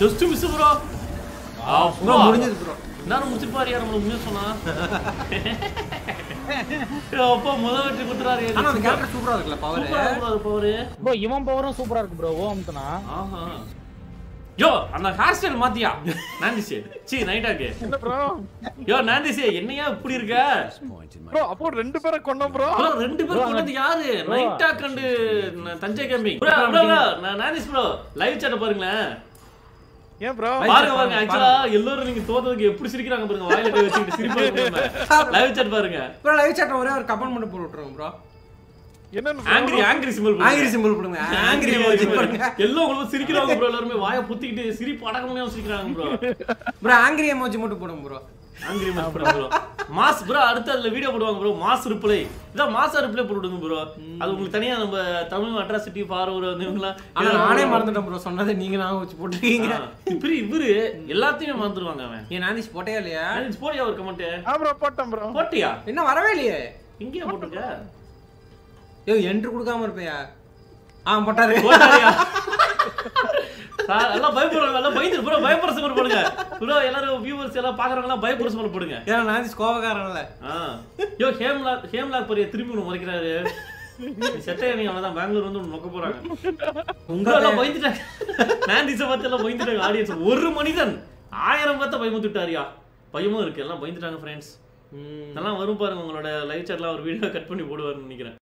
just miss bro bro முடிஞ்சது bro எல்லாரும் முடிச்சுட்டு பாரு யார் நம்மள உண்மையா சொன்னா அப்பா முதல் வெற்றி குத்துறாரு ஆனா அந்த கேரக்டர் சூப்பரா இருக்குல்ல பவர் பவரு ப்ரோ இவன் பவரும் சூப்பரா இருக்கு ப்ரோ ஓம்தனா ஆஹா யோ அந்த ஹேர் ஸ்டைல் மாத்தியா நாந்திசி சி நைட்டாக்கு என்ன ப்ரோ யோ நாந்திசி என்னையா இப்படி இருக்க ப்ரோ அப்போ ரெண்டு பேரை கொண்டோம் ப்ரோ ப்ரோ ரெண்டு பேரும் கொண்டது யாரு நைட்டா கண்டு ந- Thanjai camping bro bro bro நான் நாந்திஸ் ப்ரோ லைவ் சாட் பாருங்களேன் ஏன் ப்ரோ பாருங்க பாருங்க ஆக்சுவலா எல்லாரும் நீங்க தோத்ததுக்கு எப்படி சிரிக்கிறாங்க பாருங்க வாயில கை வச்சுக்கிட்டு சிரிப்பாங்க லைவ் சாட் பாருங்க ப்ரோ லைவ் சாட் ஒரே ஒரு கமெண்ட் மட்டும் போட்டு விட்டுருங்க ப்ரோ என்னன்னு angry angry simple angry simple போடுங்க ஆங்கிரி எமோஜி போடுங்க எல்லாம் உங்களுக்கு சிரிக்கிறாங்க ப்ரோ எல்லாருமே வாயை புத்திக்கிட்டு சிரிப்பு அடக்க முடியாம சிரிக்கிறாங்க ப்ரோ ப்ரோ ஆங்கிரி எமோஜி மட்டும் போடுங்க bro angry mass bro mass bro அடுத்து அதுல வீடியோ போடுவாங்க ப்ரோ மாஸ் ரிப்ளை இதான் மாஸ் ரிப்ளை போட்டுடுங்க ப்ரோ அது உங்களுக்கு தனியா நம்ம தமிழ் அட்ராசிட்டி ஃபார்வர்ட் வந்து இவங்கலாம் ஆனா நானே மறந்துட்டேன் ப்ரோ சொன்னதை நீங்க நான் வச்சு போட்டுருக்கீங்க இப்படி இவரு எல்லாத்தையுமே மறந்துடுவாங்க அவன் ஏன் நாந்திஸ் போட்டே இல்லையா நாளைக்கு போடியா ஒரு கமெண்ட் ஆ ப்ரோ போட்டேன் ப்ரோ போட்டியா என்ன வரவே இல்லையே இங்கேயே போட்டிருக்க ஐயோ என்ட்ரு கொடுக்காம இருப்பையா ஆ போட்டாரு போட்டாரியா சார் எல்லாம் பயப்படுறாங்க எல்லாம் பயந்துரு ப்ரோ பயப்படுற சிம்பல் போடுங்க ப்ரோ எல்லாரும் வியூவர்ஸ் எல்லாம் பாக்குறவங்க எல்லாம் பயப்படுற சிம்பல் போடுங்க ஏன்னா நாந்திஸ் கோபக்காரன்ல ஆ யோ ஹேம்லாக் ஹேம்லாக் பெரிய திரும்பி ஒன்று முறைக்கிறாரு செட்டையா நீ அவ்வளவுதான் பெங்களூர் வந்து உன்னை நொக்க போறாங்க உங்க எல்லாம் பயந்துட்டாங்க நான்டிஸை பார்த்து எல்லாம் பயந்துட்டாங்க ஆடியன்ஸ் ஒரு மனிதன் ஆயிரம் பார்த்த பயமுத்துட்டாரியா பயமும் இருக்கு எல்லாம் பயந்துட்டாங்க ஃப்ரெண்ட்ஸ் ம் இதெல்லாம் வரும் பாருங்க உங்களோட லைவ் சாட்லாம் ஒரு வீடியோ கட் பண்ணி போடுவாருன்னு நினைக்கிறேன்